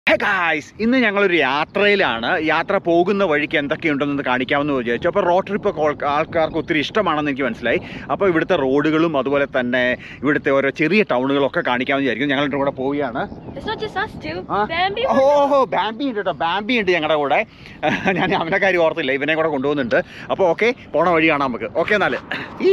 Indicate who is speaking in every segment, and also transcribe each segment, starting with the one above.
Speaker 1: Hey guys ഇന്ന് ഞങ്ങളൊരു യാത്രയിലാണ് യാത്ര പോകുന്ന വഴിക്ക് എന്തൊക്കെയുണ്ടെന്ന് കാണിക്കാമെന്ന് വിചാരിച്ചു അപ്പോൾ റോഡ് ട്രിപ്പ് ഒക്കെ ആൾക്കാർക്ക് ഒത്തിരി ഇഷ്ടമാണെന്ന് എനിക്ക് മനസ്സിലായി അപ്പോൾ ഇവിടുത്തെ റോഡുകളും അതുപോലെ തന്നെ ഇവിടുത്തെ ഓരോ ചെറിയ ടൗണുകളൊക്കെ കാണിക്കാമെന്ന് വിചാരിക്കും ഞങ്ങളുടെ കൂടെ പോവുകയാണ്
Speaker 2: It's not just us two.
Speaker 1: ആ?
Speaker 2: Bambi.
Speaker 1: ഓഹോ ബാമ്പി ഉണ്ട് കേട്ടോ ബാമ്പി ഉണ്ട് ഞങ്ങളുടെ കൂടെ ഞാൻ അവനെ കാര്യം ഓർത്തില്ല ഇവനെ കൂടെ കൊണ്ടുപോകുന്നുണ്ട് അപ്പോൾ ഓക്കെ പോണ വഴി കാണാം നമുക്ക് ഓക്കെ എന്നാല് ഈ.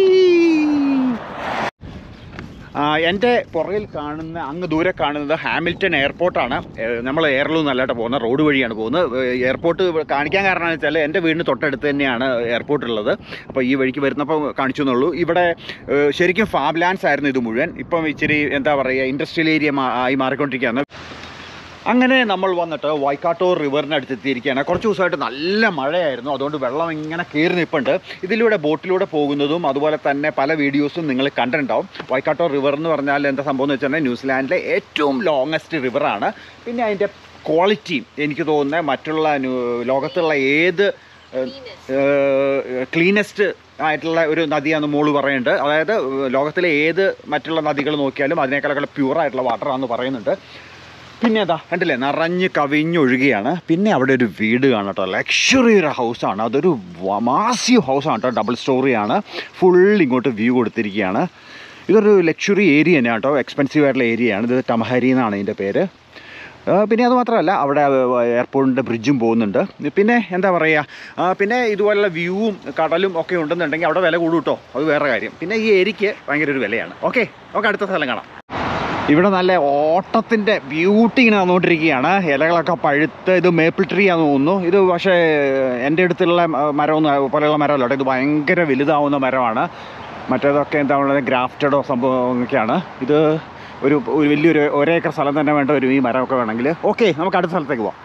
Speaker 1: ആ, എൻ്റെ പുറകിൽ കാണുന്ന അങ്ങ് ദൂരെ കാണുന്നത് ഹാമിൽട്ടൺ എയർപോർട്ടാണ് നമ്മൾ എയർലൂ നല്ലതായിട്ട് പോകുന്നത് റോഡ് വഴിയാണ് പോകുന്നത് എയർപോർട്ട് കാണിക്കാൻ കാരണം വെച്ചാൽ എൻ്റെ വീടിന് തൊട്ടടുത്ത് തന്നെയാണ് എയർപോർട്ട് ഉള്ളത് അപ്പോൾ ഈ വഴിക്ക് വരുന്നപ്പോൾ കാണിച്ചു എന്നുള്ളൂ ഇവിടെ ഏഹ്, ശരിക്കും ഫാം ലാൻഡ്സ് ആയിരുന്നു ഇത് മുഴുവൻ ഇപ്പം ഇച്ചിരി എന്താ പറയുക ഇൻഡസ്ട്രിയൽ ഏരിയ ആയി മാറിക്കൊണ്ടിരിക്കുകയാണ് അങ്ങനെ നമ്മൾ വന്നിട്ട് വൈക്കാട്ടൂർ റിവറിന് അടുത്തെത്തിയിരിക്കുകയാണ് കുറച്ച് ദിവസമായിട്ട് നല്ല മഴയായിരുന്നു അതുകൊണ്ട് വെള്ളം ഇങ്ങനെ കയറി നിൽപ്പുണ്ട് ഇതിലൂടെ ബോട്ടിലൂടെ പോകുന്നതും അതുപോലെ തന്നെ പല വീഡിയോസും നിങ്ങൾ കണ്ടിട്ടുണ്ടാവും വൈക്കാട്ടൂർ റിവർ എന്ന് പറഞ്ഞാൽ എന്താ സംഭവം എന്ന് വെച്ചാൽ ന്യൂസിലാൻഡിലെ ഏറ്റവും ലോങ്ങസ്റ്റ് റിവറാണ് പിന്നെ അതിൻ്റെ ക്വാളിറ്റി എനിക്ക് തോന്നുന്നത് മറ്റുള്ള ന്യൂ- ലോകത്തുള്ള ഏത് ക്ലീനസ്റ്റ് ആയിട്ടുള്ള ഒരു നദിയാണെന്ന് മോള് പറയുന്നുണ്ട് അതായത് ലോകത്തിലെ ഏത് മറ്റുള്ള നദികൾ നോക്കിയാലും അതിനേക്കാളൊക്കെ പ്യൂർ ആയിട്ടുള്ള വാട്ടറാണെന്ന് പറയുന്നുണ്ട് പിന്നെ അതാ കണ്ടില്ലേ നിറഞ്ഞ് കവിഞ്ഞൊഴുകിയാണ് പിന്നെ അവിടെ ഒരു വീട് കാണാം കേട്ടോ ലക്ഷറി ഒരു ഹൗസാണ് അതൊരു മാസീവ് ഹൗസാണ് കേട്ടോ ഡബിൾ സ്റ്റോറിയാണ് ഫുൾ ഇങ്ങോട്ട് വ്യൂ കൊടുത്തിരിക്കുകയാണ് ഇതൊരു ലക്ഷറി ഏരിയ തന്നെയാണ് കേട്ടോ എക്സ്പെൻസീവ് ആയിട്ടുള്ള ഏരിയയാണ് ഇത് ടമഹരി എന്നാണ് ഇതിൻ്റെ പേര് ആ, പിന്നെ അത് മാത്രമല്ല അവിടെ എയർപോർട്ടിൻ്റെ ബ്രിഡ്ജും പോകുന്നുണ്ട് പിന്നെ എന്താ പറയുക ആ, പിന്നെ ഇതുപോലുള്ള വ്യൂവും കടലും ഒക്കെ ഉണ്ടെന്നുണ്ടെങ്കിൽ അവിടെ വില കൂടും കേട്ടോ അത് വേറെ കാര്യം പിന്നെ ഈ ഏരിയക്ക് ഭയങ്കര ഒരു വിലയാണ് ഓക്കെ നമുക്ക് അടുത്ത സ്ഥലം കാണാം ഇവിടെ നല്ല ഓട്ടത്തിൻ്റെ ബ്യൂട്ടി ഇങ്ങനെ വന്നുകൊണ്ടിരിക്കുകയാണ് ഇലകളൊക്കെ പഴുത്ത് ഇത് മേപ്പിൾ ട്രീ ആണെന്ന് തോന്നുന്നു ഇത് പക്ഷേ എൻ്റെ അടുത്തുള്ള മരമൊന്നും പോലെയുള്ള മരമല്ല കേട്ടോ ഇത് ഭയങ്കര വലുതാവുന്ന മരമാണ് മറ്റേതൊക്കെ എന്താ പറയുക ഗ്രാഫ്റ്റഡോ സംഭവമൊക്കെയാണ് ഇത് ഒരു ഒരു വലിയൊരു ഒരേക്കർ സ്ഥലം തന്നെ വേണ്ട വരും ഈ മരമൊക്കെ വേണമെങ്കിൽ ഓക്കെ നമുക്ക് അടുത്ത സ്ഥലത്തേക്ക് പോവാം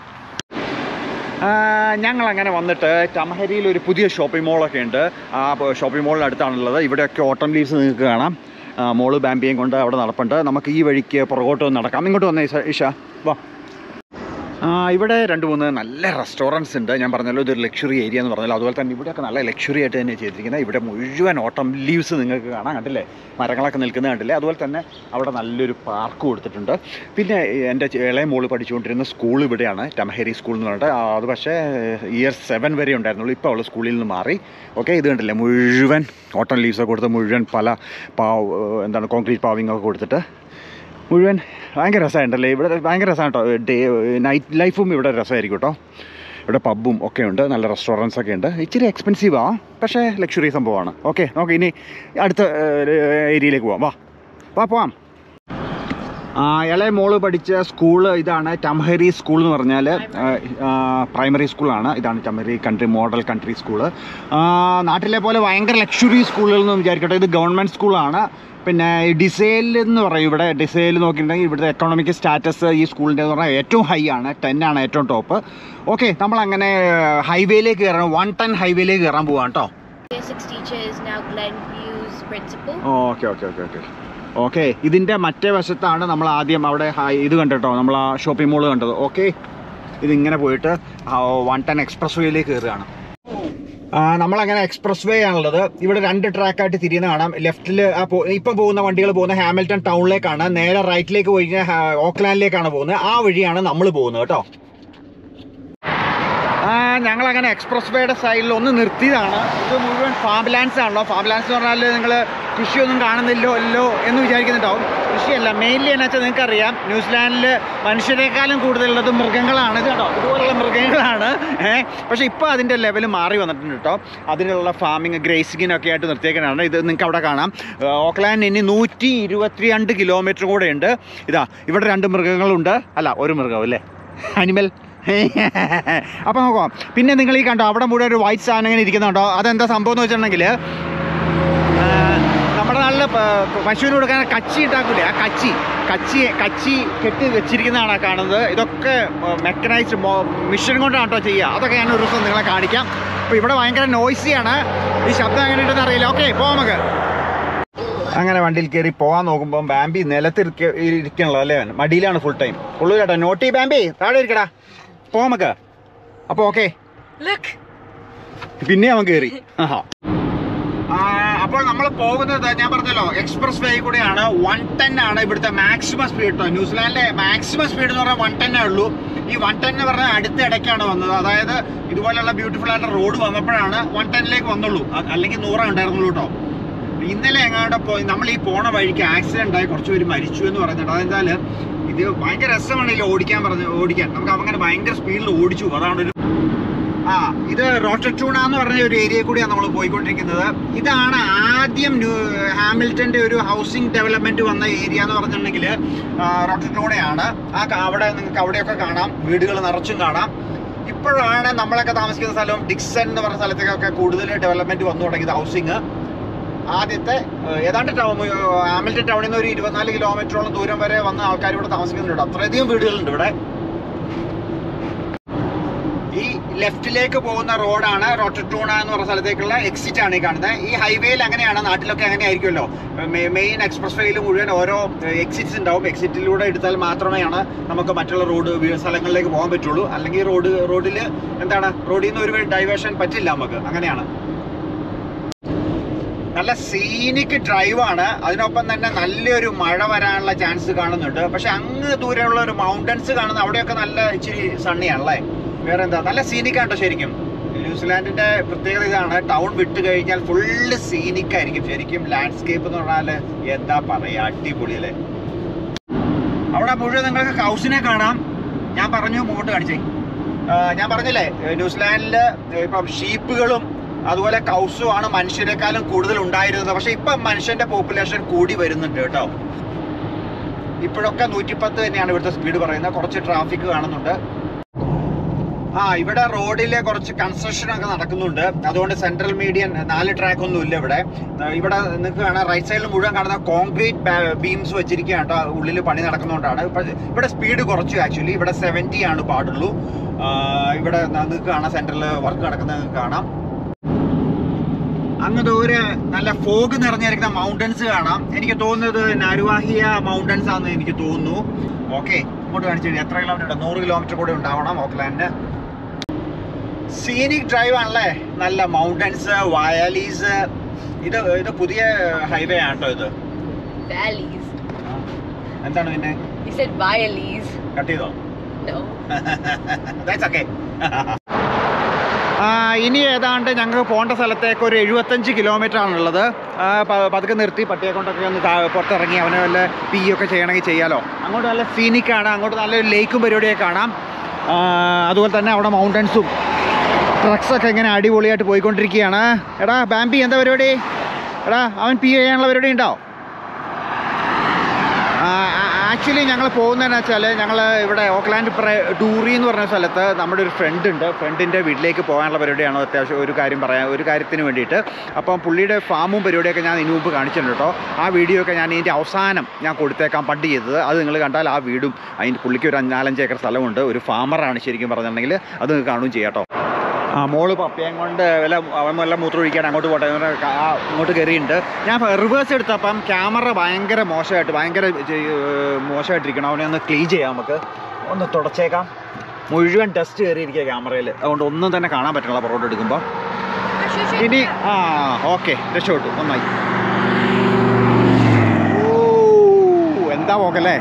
Speaker 1: ഞങ്ങൾ അങ്ങനെ വന്നിട്ട് ടമഹരിയിൽ ഒരു പുതിയ ഷോപ്പിംഗ് മോളൊക്കെ ഉണ്ട് ആ ഷോപ്പിംഗ് മോളിന് അടുത്താണുള്ളത് ഇവിടെയൊക്കെ ഓട്ടം ലീവ്സ് നിങ്ങൾക്ക് കാണാം ആ, മോള് ബാമ്പിയും കൊണ്ട് അവിടെ നടപ്പുണ്ട് നമുക്ക് ഈ വഴിക്ക് പുറകോട്ട് വന്ന് നടക്കാം ഇങ്ങോട്ട് വന്നേ ഇഷ ഇഷ വാ ആ, ഇവിടെ രണ്ട് മൂന്ന് നല്ല റെസ്റ്റോറൻറ്റ്സ് ഉണ്ട് ഞാൻ പറഞ്ഞല്ലോ ഇതൊരു ലക്ഷറി ഏരിയ എന്ന് പറഞ്ഞല്ലോ അതുപോലെ തന്നെ ഇവിടെയൊക്കെ നല്ല ലക്ഷറി ആയിട്ട് തന്നെ ചെയ്തിരിക്കുന്നത് ഇവിടെ മുഴുവൻ ഓട്ടം ലീവ്സ് നിങ്ങൾക്ക് കാണാം കണ്ടില്ലേ മരങ്ങളൊക്കെ നിൽക്കുന്നത് കണ്ടില്ലേ അതുപോലെ തന്നെ അവിടെ നല്ലൊരു പാർക്ക് കൊടുത്തിട്ടുണ്ട് പിന്നെ എൻ്റെ ചെ- ഇളയ മോള് പഠിച്ചുകൊണ്ടിരുന്ന സ്കൂൾ ഇവിടെയാണ് ടമഹേരി സ്കൂൾ എന്ന് പറഞ്ഞിട്ട് ആ, അത് പക്ഷേ ഇയർ സെവൻ വരെ ഉണ്ടായിരുന്നുള്ളൂ ഇപ്പോൾ അവൾ സ്കൂളിൽ നിന്ന് മാറി ഓക്കെ ഇത് കണ്ടില്ലേ മുഴുവൻ ഓട്ടം ലീവ്സൊക്കെ കൊടുത്ത് മുഴുവൻ പല പാവ് എന്താണ് കോൺക്രീറ്റ് പാവിംഗ് ഒക്കെ കൊടുത്തിട്ട് മുഴുവൻ ഭയങ്കര രസമായിട്ടല്ലേ ഇവിടെ ഭയങ്കര രസമാണ് കേട്ടോ ഡേ നൈറ്റ് ലൈഫും ഇവിടെ രസമായിരിക്കും കേട്ടോ ഇവിടെ പബ്ബും ഒക്കെ ഉണ്ട് നല്ല റെസ്റ്റോറൻറ്റ്സ് ഒക്കെ ഉണ്ട് ഇച്ചിരി എക്സ്പെൻസീവാ പക്ഷേ ലക്ഷറി സംഭവമാണ് ഓക്കെ നമുക്ക് ഇനി അടുത്ത ഏരിയയിലേക്ക് പോവാം വാ വാ പോവാം ആ, ഇളയ മോള് പഠിച്ച സ്കൂൾ ഇതാണ് ടംഹരി സ്കൂൾ എന്ന് പറഞ്ഞാൽ പ്രൈമറി സ്കൂളാണ് ഇതാണ് ടംഹരി കൺട്രി മോഡൽ കൺട്രി സ്കൂള് നാട്ടിലെ പോലെ ഭയങ്കര ലക്ഷറി സ്കൂളുകൾ എന്ന് വിചാരിക്കട്ടെ ഇത് ഗവൺമെൻറ് സ്കൂളാണ് പിന്നെ ഈ ഡിസൈൽ എന്ന് പറയും ഇവിടെ ഡിസൈൽ നോക്കിയിട്ടുണ്ടെങ്കിൽ ഇവിടുത്തെ എക്കണോമിക് സ്റ്റാറ്റസ് ഈ സ്കൂളിൻ്റെ എന്ന് പറഞ്ഞാൽ ഏറ്റവും ഹൈ ആണ് ടെൻ ആണ് ഏറ്റവും ടോപ്പ് ഓക്കെ നമ്മളങ്ങനെ ഹൈവേയിലേക്ക് കയറാൻ വൺ ടെൻ ഹൈവേയിലേക്ക് കയറാൻ പോവാം കേട്ടോ
Speaker 2: Year six teacher is now Glenview's principal.
Speaker 1: Okay okay okay okay okay ഇതിൻ്റെ മറ്റേ വശത്താണ് നമ്മൾ ആദ്യം അവിടെ ഹൈ- ഇത് കണ്ടിട്ടോ നമ്മൾ ആ ഷോപ്പിംഗ് മോൾ കണ്ടത് ഓക്കെ ഇതിങ്ങനെ പോയിട്ട് വൺ ടെൻ എക്സ്പ്രസ് വേയിലേക്ക് കയറുകയാണ് ആ, നമ്മളങ്ങനെ എക്സ്പ്രസ് വേ ആണുള്ളത് ഇവിടെ രണ്ട് ട്രാക്കായിട്ട് തിരിയുന്ന കാണാം ലെഫ്റ്റിൽ ഇപ്പം പോകുന്ന വണ്ടികൾ പോകുന്ന ഹാമിൽട്ടൺ ടൗണിലേക്കാണ് നേരെ റൈറ്റിലേക്ക് പോയി കഴിഞ്ഞാൽ ഹാ- ഓക്ലാൻഡിലേക്കാണ് പോകുന്നത് ആ വഴിയാണ് നമ്മൾ പോകുന്നത് കേട്ടോ ആ ഞങ്ങളങ്ങനെ എക്സ്പ്രസ് വേയുടെ സൈഡിൽ ഒന്ന് നിർത്തിയതാണ് ഇത് മുഴുവൻ ഫാം ലാൻഡ്സ് ആണല്ലോ ഫാം ലാൻഡ്സ് എന്ന് പറഞ്ഞാൽ നിങ്ങൾ കൃഷിയൊന്നും കാണുന്നില്ലോ അല്ലോ എന്ന് വിചാരിക്കുന്നുണ്ടാവും കൃഷിയല്ല മെയിൻലി എന്നാ വെച്ചാൽ നിങ്ങൾക്കറിയാം ന്യൂസിലാൻഡിൽ മനുഷ്യരെക്കാളും കൂടുതലുള്ളത് മൃഗങ്ങളാണ് ഇത് കേട്ടോ ഇതുപോലുള്ള മൃഗങ്ങളാണ് ഏഹ് പക്ഷേ ഇപ്പോൾ അതിൻ്റെ ലെവൽ മാറി വന്നിട്ടുണ്ട് കേട്ടോ അതിനുള്ള ഫാമിങ് ഗ്രേസിങ്ങിനൊക്കെ ആയിട്ട് നിർത്തിയേക്കാനാണ് ഇത് നിങ്ങൾക്ക് അവിടെ കാണാം ഏഹ് ഓക്ലാൻഡ് ഇനി നൂറ്റി ഇരുപത്തിരണ്ട് കിലോമീറ്റർ കൂടെ ഉണ്ട് ഇതാ ഇവിടെ രണ്ട് മൃഗങ്ങളുണ്ട് അല്ല ഒരു മൃഗം അല്ലേ അനിമൽ അപ്പോൾ നോക്കാം പിന്നെ നിങ്ങൾ ഈ കണ്ടോ അവിടെ മുഴുവൻ ഒരു വൈറ്റ് സാധനം ഇങ്ങനെ ഇരിക്കുന്നുണ്ടോ അതെന്താ സംഭവം എന്ന് വെച്ചിട്ടുണ്ടെങ്കിൽ നമ്മുടെ നാട്ടിൽ പശുവിന് കൊടുക്കാൻ കച്ചി ഉണ്ടാക്കൂലേ ആ കച്ചി കച്ചി കച്ചി കെട്ടി വെച്ചിരിക്കുന്നതാണ് ആ കാണുന്നത് ഇതൊക്കെ മെക്കനൈസ്ഡ് മിഷൻ കൊണ്ടാണ് കേട്ടോ ചെയ്യുക അതൊക്കെ ഞാൻ ഒരു ദിവസം നിങ്ങളെ കാണിക്കാം അപ്പോൾ ഇവിടെ ഭയങ്കര നോയ്സിയാണ് ഈ ശബ്ദം എങ്ങനെ ഉണ്ടെന്ന് അറിയില്ല ഓക്കെ പോവാം നമുക്ക് അങ്ങനെ വണ്ടിയിൽ കയറി പോകാൻ നോക്കുമ്പോൾ ബാമ്പി നിലത്ത് ഇരിക്കണല്ലോ അല്ലേ മടിയിലാണ് ഫുൾ ടൈം ഉള്ളു കേട്ടോ നോട്ടി ബാമ്പി താഴെ ഇരിക്കടാ പോവാം നമുക്ക് അപ്പോൾ ഓക്കെ
Speaker 2: Look!
Speaker 1: പിന്നെ അവൻ കയറി ആഹാ. ആ, അപ്പോൾ ഇപ്പോൾ നമ്മൾ പോകുന്നത് ഞാൻ പറഞ്ഞല്ലോ എക്സ്പ്രസ് വേ കൂടെയാണ് വൺ ടെൻ ആണ് ഇവിടുത്തെ മാക്സിമം സ്പീഡ് കേട്ടോ ന്യൂസിലാൻഡിലെ മാക്സിമം സ്പീഡ് എന്ന് പറഞ്ഞാൽ വൺ ടെന്നേ ഉള്ളൂ ഈ വൺ ടെൻ എന്ന് പറഞ്ഞാൽ അടുത്ത ഇടയ്ക്കാണ് വന്നത് അതായത് ഇതുപോലെയുള്ള ബ്യൂട്ടിഫുൾ ആയിട്ടുള്ള റോഡ് വന്നപ്പോഴാണ് വൺ ടെന്നിലേക്ക് വന്നുള്ളൂ അ- അല്ലെങ്കിൽ നൂറേ ഉണ്ടായിരുന്നുള്ളൂ കേട്ടോ ഇന്നലെ എങ്ങാണ്ട് പോയി നമ്മൾ ഈ പോണ വഴിക്ക് ആക്സിഡന്റ് ആയി കുറച്ച് പേര് മരിച്ചു എന്ന് പറയുന്നുണ്ട് അതെന്താൽ ഇത് ഭയങ്കര രസമാണ് ഇതിൽ ഓടിക്കാൻ പറഞ്ഞു ഓടിക്കാൻ നമുക്ക് അങ്ങനെ ഭയങ്കര സ്പീഡിൽ ഓടിച്ചു അതാണ് ഒരു ആ ഇത് റോട്ടറ്റൂണ എന്ന് പറഞ്ഞ ഒരു ഏരിയ കൂടിയാണ് നമ്മൾ പോയിക്കൊണ്ടിരിക്കുന്നത് ഇതാണ് ആദ്യം ന്യൂ ഹാമിൽട്ടന്റെ ഒരു ഹൗസിംഗ് ഡെവലപ്മെന്റ് വന്ന ഏരിയ എന്ന് പറഞ്ഞിട്ടുണ്ടെങ്കിൽ റോട്ടറ്റൂണയാണ് ആ ക- അവിടെ നിങ്ങൾക്ക് അവിടെയൊക്കെ കാണാം വീടുകൾ നിറച്ചും കാണാം ഇപ്പോഴാണ് നമ്മളൊക്കെ താമസിക്കുന്ന സ്ഥലം ഡിക്സൺ എന്ന് പറഞ്ഞ സ്ഥലത്തേക്കൊക്കെ കൂടുതൽ ഡെവലപ്മെന്റ് വന്നു തുടങ്ങിയത് ഹൗസിംഗ് ആദ്യത്തെ ഏഹ്, ഏതാണ്ട് ടൗൺ ഹാമിൽട്ടൺ ടൗണിൽ നിന്ന് ഒരു ഇരുപത്തിനാല് കിലോമീറ്ററോളം ദൂരം വരെ വന്ന ആൾക്കാർ ഇവിടെ താമസിക്കുന്നുണ്ട് അത്രയധികം വീടുകളുണ്ട് ഇവിടെ ഈ ലെഫ്റ്റിലേക്ക് പോകുന്ന റോഡാണ് റോട്ടറ്റൂണ എന്ന് പറഞ്ഞ സ്ഥലത്തേക്കുള്ള എക്സിറ്റ് ആണ് ഈ കാണുന്നത് ഈ ഹൈവേയിൽ അങ്ങനെയാണ് നാട്ടിലൊക്കെ അങ്ങനെ ആയിരിക്കുമല്ലോ മെയിൻ എക്സ്പ്രസ് വേയിൽ മുഴുവൻ ഓരോ എക്സിറ്റ്സ് ഉണ്ടാവും എക്സിറ്റിലൂടെ എടുത്താൽ മാത്രമേയാണ് നമുക്ക് മറ്റുള്ള റോഡ് സ്ഥലങ്ങളിലേക്ക് പോകാൻ പറ്റുള്ളൂ അല്ലെങ്കിൽ റോഡ് റോഡിൽ എന്താണ് റോഡിൽ നിന്ന് ഒരു ഡൈവേഷൻ പറ്റില്ല നമുക്ക് അങ്ങനെയാണ് നല്ല സീനിക് ഡ്രൈവാണ് അതിനൊപ്പം തന്നെ നല്ലൊരു മഴ വരാനുള്ള ചാൻസ് കാണുന്നുണ്ട് പക്ഷെ അങ്ങ് ദൂരെയുള്ള ഒരു മൗണ്ടൻസ് കാണുന്ന അവിടെയൊക്കെ നല്ല ഇച്ചിരി സണ്ണിയാണല്ലേ വേറെ എന്താ നല്ല സീനിക് ആട്ടോ ശരിക്കും ന്യൂസിലാൻഡിന്റെ പ്രത്യേകത ഇതാണ് ടൗൺ വിട്ട് കഴിഞ്ഞാൽ ഫുള്ള് സീനിക് ആയിരിക്കും ശരിക്കും ലാൻഡ്സ്കേപ്പ് എന്ന് പറഞ്ഞാല് എന്താ പറയാ അടിപൊളിയല്ലേ അവിടെ മുഴുവൻ നിങ്ങൾക്ക് കൗസിനെ കാണാം ഞാൻ പറഞ്ഞു മുമ്പോട്ട് കാണിച്ചേ ആ, ഞാൻ പറഞ്ഞില്ലേ ഏ, ന്യൂസിലാൻഡില് ഇപ്പം ഷീപ്പുകളും അതുപോലെ കൗസും ആണ് മനുഷ്യരെക്കാളും കൂടുതൽ ഉണ്ടായിരുന്നത് പക്ഷെ ഇപ്പം മനുഷ്യന്റെ പോപ്പുലേഷൻ കൂടി വരുന്നുണ്ട് കേട്ടോ ഇപ്പോഴൊക്കെ നൂറ്റിപ്പത്ത് തന്നെയാണ് ഇവിടുത്തെ സ്പീഡ് പറയുന്നത് കുറച്ച് ട്രാഫിക് കാണുന്നുണ്ട് ആ ഇവിടെ റോഡിലെ കുറച്ച് കൺസ്ട്രക്ഷൻ ഒക്കെ നടക്കുന്നുണ്ട് അതുകൊണ്ട് സെൻട്രൽ മീഡിയൻ നാല് ട്രാക്ക് ഒന്നും ഇല്ല ഇവിടെ ആ, ഇവിടെ നിങ്ങൾക്ക് കാണാം റൈറ്റ് സൈഡിൽ മുഴുവൻ കാണുന്ന കോൺക്രീറ്റ് ബീംസ് വെച്ചിരിക്കുകയാണ് കേട്ടോ ഉള്ളിൽ പണി നടക്കുന്നതുകൊണ്ടാണ് ഇപ്പൊ ഇവിടെ സ്പീഡ് കുറച്ചു ആക്ച്വലി ഇവിടെ സെവൻറ്റി ആണ് പാടുള്ളൂ ആ, ഇവിടെ നിങ്ങൾക്ക് കാണാം സെൻട്രൽ വർക്ക് നടക്കുന്നത് നിങ്ങൾക്ക് കാണാം അങ്ങ് ദൂരെ നല്ല ഫോഗ് നിറഞ്ഞിരിക്കുന്ന മൗണ്ടൻസ് കാണാം എനിക്ക് തോന്നുന്നത് നരുവാഹിയ മൗണ്ടൻസ് ആണെന്ന് എനിക്ക് തോന്നുന്നു ഓക്കെ ഇങ്ങോട്ട് കാണിച്ചു കഴിഞ്ഞാൽ എത്ര കിലോമീറ്റർ ഉണ്ട് നൂറ് കിലോമീറ്റർ കൂടെ ഉണ്ടാവണം ഓക്ലാൻഡ് സീനിക് ഡ്രൈവ് ആണല്ലേ നല്ല മൗണ്ടൻസ് വയലീസ് ഇത് ഇത് പുതിയ ഹൈവേ ആണ് കേട്ടോ ഇത്
Speaker 2: Valleys.
Speaker 1: എന്താണ് പിന്നെ
Speaker 2: You said valleys.
Speaker 1: കട്ട് ചെയ്തോ
Speaker 2: No.
Speaker 1: That's okay. ആ, ഇനി ഏതാണ്ട് ഞങ്ങൾക്ക് പോകേണ്ട സ്ഥലത്തേക്ക് ഒരു എഴുപത്തഞ്ച് കിലോമീറ്റർ ആണുള്ളത് ആ, പ- പതുക്കെ നിർത്തി പട്ടിയെ കൊണ്ടൊക്കെ ഒന്ന് താ- പുറത്തിറങ്ങി അവനെ വല്ല പി ഒക്കെ ചെയ്യണമെങ്കിൽ ചെയ്യാലോ അങ്ങോട്ട് നല്ല സീനിക്കാണ് അങ്ങോട്ട് നല്ലൊരു ലേക്കും പരിപാടിയൊക്കെ കാണാം ആ, അതുപോലെ തന്നെ അവിടെ മൗണ്ടൻസും ട്രക്സൊക്കെ ഇങ്ങനെ അടിപൊളിയായിട്ട് പോയിക്കൊണ്ടിരിക്കുകയാണ് എടാ ബാമ്പി എന്താ പരിപാടി എടാ അവൻ പി ചെയ്യാനുള്ള പരിപാടി ഉണ്ടോ ആക്ച്വലി ഞങ്ങൾ പോകുന്നതെന്ന് വെച്ചാൽ ഞങ്ങൾ ഇവിടെ ഓക്ലാൻഡ് പ്രേ ഡൂറി എന്ന് പറഞ്ഞ സ്ഥലത്ത് നമ്മുടെ ഒരു ഫ്രണ്ട് ഉണ്ട് ഫ്രണ്ടിൻ്റെ വീട്ടിലേക്ക് പോകാനുള്ള പരിപാടിയാണ് അത്യാവശ്യം ഒരു കാര്യം പറയാൻ ഒരു കാര്യത്തിന് വേണ്ടിയിട്ട് അപ്പം പുള്ളിയുടെ ഫാമും പരിപാടിയൊക്കെ ഞാൻ ഇതിനു മുമ്പ് കാണിച്ചിട്ടുണ്ട് കേട്ടോ ആ വീഡിയോ ഒക്കെ ഞാൻ ഇതിൻ്റെ അവസാനം ഞാൻ കൊടുത്തേക്കാൻ പണ്ട് ചെയ്തത് അത് നിങ്ങൾ കണ്ടാൽ ആ വീടും അതിൻ്റെ പുള്ളിക്ക് ഒരു നാലഞ്ച് ഏക്കർ സ്ഥലമുണ്ട് ഒരു ഫാമറാണ് ശരിക്കും പറഞ്ഞിട്ടുണ്ടെങ്കിൽ അത് നിങ്ങൾക്ക് കാണുകയും ചെയ്യാം കേട്ടോ ആ മോള് പപ്പയും കൊണ്ട് വല്ല അവൻ വല്ല മൂത്രം ഒഴിക്കാൻ അങ്ങോട്ട് പോട്ടെ എന്ന് പറഞ്ഞ് കാ- ആ ഇങ്ങോട്ട് കയറിയിട്ടുണ്ട് ഞാൻ റിവേഴ്സ് എടുത്തപ്പം ക്യാമറ ഭയങ്കര മോശമായിട്ട് ഭയങ്കര ജെ- ഏർ മോശമായിട്ടിരിക്കണം അവനെ ഒന്ന് ക്ലീൻ ചെയ്യാം നമുക്ക് ഒന്ന് തുടച്ചേക്കാം മുഴുവൻ ഡസ്റ്റ് കയറിയിരിക്കുക ക്യാമറയിൽ അതുകൊണ്ട് ഒന്നും തന്നെ കാണാൻ പറ്റില്ല പുറകോട്ട് എടുക്കുമ്പോൾ ഇനി ആ ഓക്കെ രക്ഷപ്പെട്ടു നന്നായി ഓ എന്താ പോക്കല്ലേ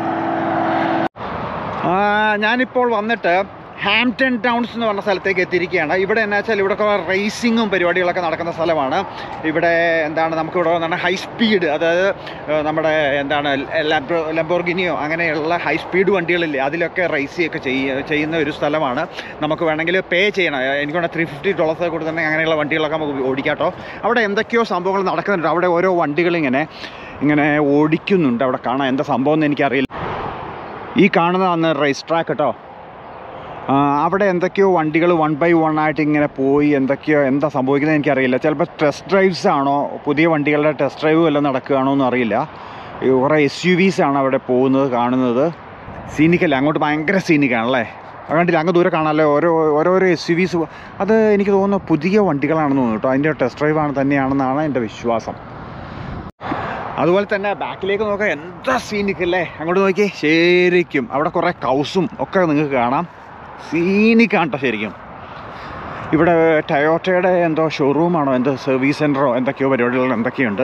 Speaker 1: ആ, ഞാനിപ്പോൾ വന്നിട്ട് ഹാംപ്ടൺ ടൗൺസ് എന്ന് പറഞ്ഞ സ്ഥലത്തേക്ക് എത്തിയിരിക്കുകയാണ് ഇവിടെ എന്നാ വെച്ചാൽ ഇവിടെ കുറേ റേസിങ്ങും പരിപാടികളൊക്കെ നടക്കുന്ന സ്ഥലമാണ് ഇവിടെ എന്താണ് നമുക്കിവിടെ വന്നിട്ട് ഹൈ സ്പീഡ് അതായത് ഏഹ്, നമ്മുടെ എന്താണ് ലംബോ ലംബോർഗിനിയോ അങ്ങനെയുള്ള ഹൈ സ്പീഡ് വണ്ടികളില്ലേ അതിലൊക്കെ റേസ് ഒക്കെ ചെയ്യ ചെയ്യുന്ന ഒരു സ്ഥലമാണ് നമുക്ക് വേണമെങ്കിൽ പേ ചെയ്യണം എനിക്കൊണ്ട് ത്രീ ഫിഫ്റ്റി ഡോളേഴ്സ് കൊടുത്തിട്ടുണ്ടെങ്കിൽ അങ്ങനെയുള്ള വണ്ടികളൊക്കെ നമുക്ക് ഓടിക്കാട്ടോ അവിടെ എന്തൊക്കെയോ സംഭവങ്ങൾ നടക്കുന്നുണ്ട് അവിടെ ഓരോ വണ്ടികളിങ്ങനെ ഇങ്ങനെ ഓടിക്കുന്നുണ്ട് അവിടെ കാണാൻ എന്താ സംഭവം എന്ന് എനിക്കറിയില്ല ഈ കാണുന്നതാണ് റേസ് ട്രാക്ക് കേട്ടോ ആ, അവിടെ എന്തൊക്കെയോ വണ്ടികൾ വൺ ബൈ വൺ ആയിട്ട് ഇങ്ങനെ പോയി എന്തൊക്കെയോ എന്താ സംഭവിക്കുന്നത് എനിക്കറിയില്ല ചിലപ്പോൾ ടെസ്റ്റ് ഡ്രൈവ്സ് ആണോ പുതിയ വണ്ടികളുടെ ടെസ്റ്റ് ഡ്രൈവ് വല്ലതും നടക്കുകയാണോ എന്ന് അറിയില്ല ഈ കുറേ എസ് യു വിസ് ആണ് അവിടെ പോകുന്നത് കാണുന്നത് സീനിക്കല്ലേ അങ്ങോട്ട് ഭയങ്കര സീനിക്കാണല്ലേ കണ്ടില്ല അങ്ങ് ദൂരെ കാണാമല്ലോ ഓരോ ഓരോരോ എസ് യു വിസ് അത് എനിക്ക് തോന്നുന്നു പുതിയ വണ്ടികളാണെന്ന് തോന്നുന്നു കേട്ടോ അതിൻ്റെ ടെസ്റ്റ് ഡ്രൈവ് ആണ് തന്നെയാണെന്നാണ് എൻ്റെ വിശ്വാസം അതുപോലെ തന്നെ ബാക്കിലേക്ക് നോക്കാം എന്താ സീനിക്കല്ലേ അങ്ങോട്ട് നോക്കിയേ ശരിക്കും അവിടെ കുറേ കൗസും ഒക്കെ നിങ്ങൾക്ക് കാണാം സീനിക്കാണ് കേട്ടോ ശരിക്കും ഇവിടെ ടയോട്ടയുടെ എന്തോ ഷോറൂമാണോ എന്തോ സർവീസ് സെൻറ്ററോ എന്തൊക്കെയോ പരിപാടികൾ എന്തൊക്കെയുണ്ട്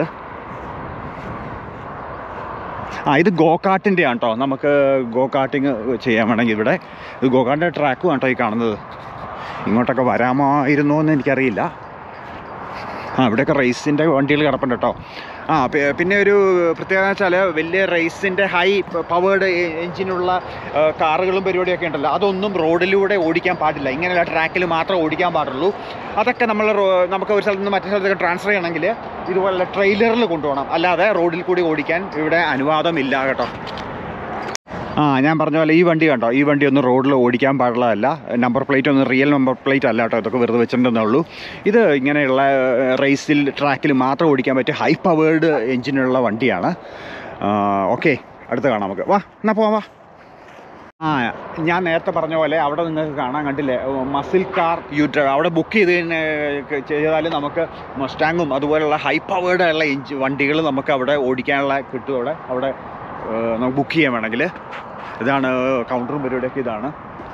Speaker 1: ആ ഇത് ഗോ കാട്ടിൻ്റെ ആണ് കേട്ടോ നമുക്ക് ഗോ കാട്ടിങ് ചെയ്യാൻ വേണമെങ്കിൽ ഇവിടെ ഇത് ഗോ കാട്ടിൻ്റെ ട്രാക്കും ആണ് കേട്ടോ ഈ കാണുന്നത് ഇങ്ങോട്ടൊക്കെ വരാമായിരുന്നോ എന്ന് എനിക്കറിയില്ല ആ ഇവിടെയൊക്കെ റേസിൻ്റെ വണ്ടികൾ കിടപ്പുണ്ട് കേട്ടോ ആ പി- പിന്നെ ഒരു പ്രത്യേകത വെച്ചാൽ വലിയ റേസിൻ്റെ ഹൈ പവേർഡ് എഞ്ചിനുള്ള ആ, കാറുകളും പരിപാടിയൊക്കെ ഉണ്ടല്ലോ അതൊന്നും റോഡിലൂടെ ഓടിക്കാൻ പാടില്ല ഇങ്ങനെയുള്ള ട്രാക്കിൽ മാത്രമേ ഓടിക്കാൻ പാടുള്ളൂ അതൊക്കെ നമ്മൾ റോ- നമുക്ക് ഒരു സ്ഥലത്ത് നിന്ന് മറ്റു സ്ഥലത്തേക്ക് ട്രാൻസ്ഫർ ചെയ്യണമെങ്കിൽ ഇതുപോലെ ട്രെയിലറിൽ കൊണ്ടുപോകണം അല്ലാതെ റോഡിൽ കൂടി ഓടിക്കാൻ ഇവിടെ അനുവാദമില്ല കേട്ടോ ആ ഞാൻ പറഞ്ഞ പോലെ ഈ വണ്ടി കണ്ടോ ഈ വണ്ടി ഒന്നും റോഡിൽ ഓടിക്കാൻ പാടുള്ളതല്ല നമ്പർ പ്ലേറ്റ് ഒന്നും റിയൽ നമ്പർ പ്ലേറ്റ് അല്ല കേട്ടോ ഇതൊക്കെ വെറുതെ വെച്ചിട്ടുണ്ടെന്നേ ഉള്ളൂ ഇത് ഇങ്ങനെയുള്ള റേസിൽ ട്രാക്കിൽ മാത്രം ഓടിക്കാൻ പറ്റിയ ഹൈ പവേർഡ് എഞ്ചിനുള്ള വണ്ടിയാണ് ഓക്കെ അടുത്ത് കാണാം നമുക്ക് വാ എന്നാ പോവാം വാ ആ ഞാൻ നേരത്തെ പറഞ്ഞ പോലെ അവിടെ നിങ്ങൾക്ക് കാണാൻ കണ്ടില്ലേ മസിൽ കാർ യൂട്ര അവിടെ ബുക്ക് ചെയ്ത് കഴിഞ്ഞ് ചെയ്താൽ നമുക്ക് മസ്റ്റാങ്ങും അതുപോലുള്ള ഹൈ പവേർഡ് ഉള്ള എഞ്ചി വണ്ടികൾ നമുക്ക് അവിടെ ഓടിക്കാനുള്ള കിട്ടും അവിടെ അവിടെ ഏഹ്, നമുക്ക് ബുക്ക് ചെയ്യാൻ വേണമെങ്കിൽ ഇതാണ് കൗണ്ടറും പരിപാടിയൊക്കെ ഇതാണ്